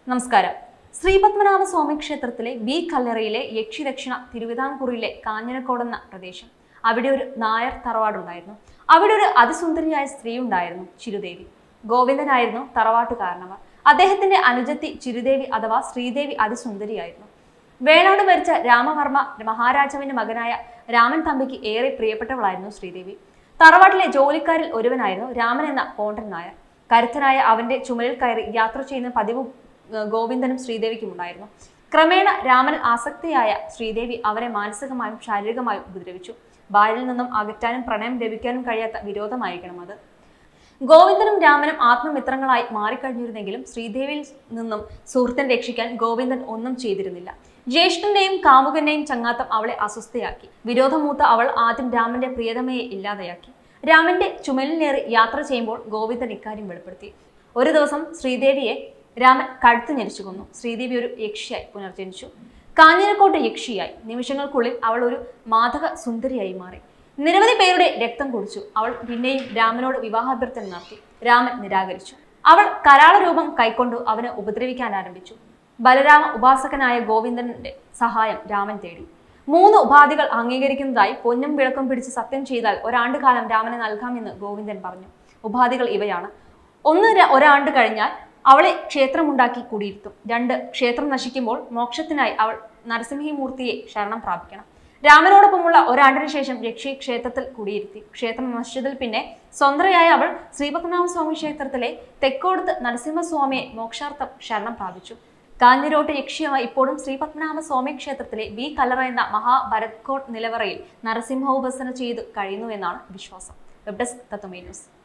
നമസ്കാരം ശ്രീപത്മനാഭ സ്വാമി ക്ഷേത്രത്തിലെ ബി കല്ലറയിലെ യക്ഷിദക്ഷിണ തിരുവിതാംകൂറിലെ കാഞ്ഞിരക്കോടെന്ന പ്രദേശം അവിടെ ഒരു നായർ തറവാടുണ്ടായിരുന്നു അവിടെ ഒരു അതിസുന്ദരിയായ സ്ത്രീ ഉണ്ടായിരുന്നു ചിരുദേവി ഗോവിന്ദനായിരുന്നു തറവാട്ടുകാരനവർ അദ്ദേഹത്തിന്റെ അനുജത്തി ചിരുദേവി അഥവാ ശ്രീദേവി അതിസുന്ദരിയായിരുന്നു വേണോട് ഭരിച്ച രാമവർമ്മ മഹാരാജാവിന്റെ മകനായ രാമൻ തമ്പിക്ക് ഏറെ പ്രിയപ്പെട്ടവളായിരുന്നു ശ്രീദേവി തറവാട്ടിലെ ജോലിക്കാരിൽ ഒരുവനായിരുന്നു രാമൻ എന്ന പോണ്ടൻ നായർ കരുത്തനായ അവന്റെ ചുമലിൽ കയറി യാത്ര ചെയ്യുന്ന പതിവ് ഏർ ഗോവിന്ദനും ശ്രീദേവിക്കും ഉണ്ടായിരുന്നു ക്രമേണ രാമൻ ആസക്തിയായ ശ്രീദേവി അവരെ മാനസികമായും ശാരീരികമായും ഉപദ്രവിച്ചു ഭാര്യയിൽ നിന്നും അകറ്റാനും പ്രണയം ലഭിക്കാനും കഴിയാത്ത വിരോധമായിരിക്കണം അത് ഗോവിന്ദനും രാമനും ആത്മമിത്രങ്ങളായി മാറിക്കഴിഞ്ഞിരുന്നെങ്കിലും ശ്രീദേവിയിൽ നിന്നും സുഹൃത്തിനെ രക്ഷിക്കാൻ ഗോവിന്ദൻ ഒന്നും ചെയ്തിരുന്നില്ല ജ്യേഷ്ഠന്റെയും കാമുകന്റെയും ചങ്ങാത്തം അവളെ അസ്വസ്ഥയാക്കി വിരോധമൂത്ത അവൾ ആദ്യം രാമന്റെ പ്രിയതമയെ ഇല്ലാതെയാക്കി രാമന്റെ ചുമലിലേറി യാത്ര ചെയ്യുമ്പോൾ ഗോവിന്ദൻ ഇക്കാര്യം വെളിപ്പെടുത്തി ഒരു ദിവസം ശ്രീദേവിയെ രാമൻ കഴുത്ത് ഞെരിച്ചു കൊന്നു ശ്രീദേവി ഒരു യക്ഷിയായി പുനർജനിച്ചു കാഞ്ഞിരക്കോട്ട് യക്ഷിയായി നിമിഷങ്ങൾക്കുള്ളിൽ അവൾ ഒരു മാധവ സുന്ദരിയായി മാറി നിരവധി പേരുടെ രക്തം കുടിച്ചു അവൾ പിന്നെയും രാമനോട് വിവാഹാഭ്യർത്ഥന നടത്തി രാമൻ നിരാകരിച്ചു അവൾ കരാള രൂപം കൈക്കൊണ്ടു അവനെ ഉപദ്രവിക്കാൻ ആരംഭിച്ചു ബലരാമ ഉപാസകനായ ഗോവിന്ദന്റെ സഹായം രാമൻ തേടി മൂന്ന് ഉപാധികൾ അംഗീകരിക്കുന്നതായി പൊന്നും വിളക്കും പിടിച്ച് സത്യം ചെയ്താൽ ഒരാണ്ടുകാലം രാമനെ നൽകാമെന്ന് ഗോവിന്ദൻ പറഞ്ഞു ഉപാധികൾ ഇവയാണ് ഒന്ന് ര- ഒരാണ്ട് കഴിഞ്ഞാൽ അവളെ ക്ഷേത്രമുണ്ടാക്കി കുടിയിരുത്തും രണ്ട് ക്ഷേത്രം നശിക്കുമ്പോൾ മോക്ഷത്തിനായി അവൾ നരസിംഹമൂർത്തിയെ ശരണം പ്രാപിക്കണം രാമനോടൊപ്പമുള്ള ഒരാണ്ടിന് ശേഷം യക്ഷി ക്ഷേത്രത്തിൽ കുടിയിരുത്തി ക്ഷേത്രം നശിച്ചതിൽ പിന്നെ സ്വതന്ത്രയായ അവൾ ശ്രീപത്മനാഭ സ്വാമി ക്ഷേത്രത്തിലെ തെക്കോടത്ത് നരസിംഹസ്വാമിയെ മോക്ഷാർത്ഥം ശരണം പ്രാപിച്ചു കാഞ്ഞിരോട്ട് യക്ഷിയമായി ഇപ്പോഴും ശ്രീപത്മനാഭ സ്വാമി ക്ഷേത്രത്തിലെ വി കലറ എന്ന മഹാഭരത്കോട്ട് നിലവറയിൽ നരസിംഹോപാസന ചെയ്ത് കഴിയുന്നുവെന്നാണ് വിശ്വാസം വെബ് ഡെസ്ക് തത്വമേ ന്യൂസ്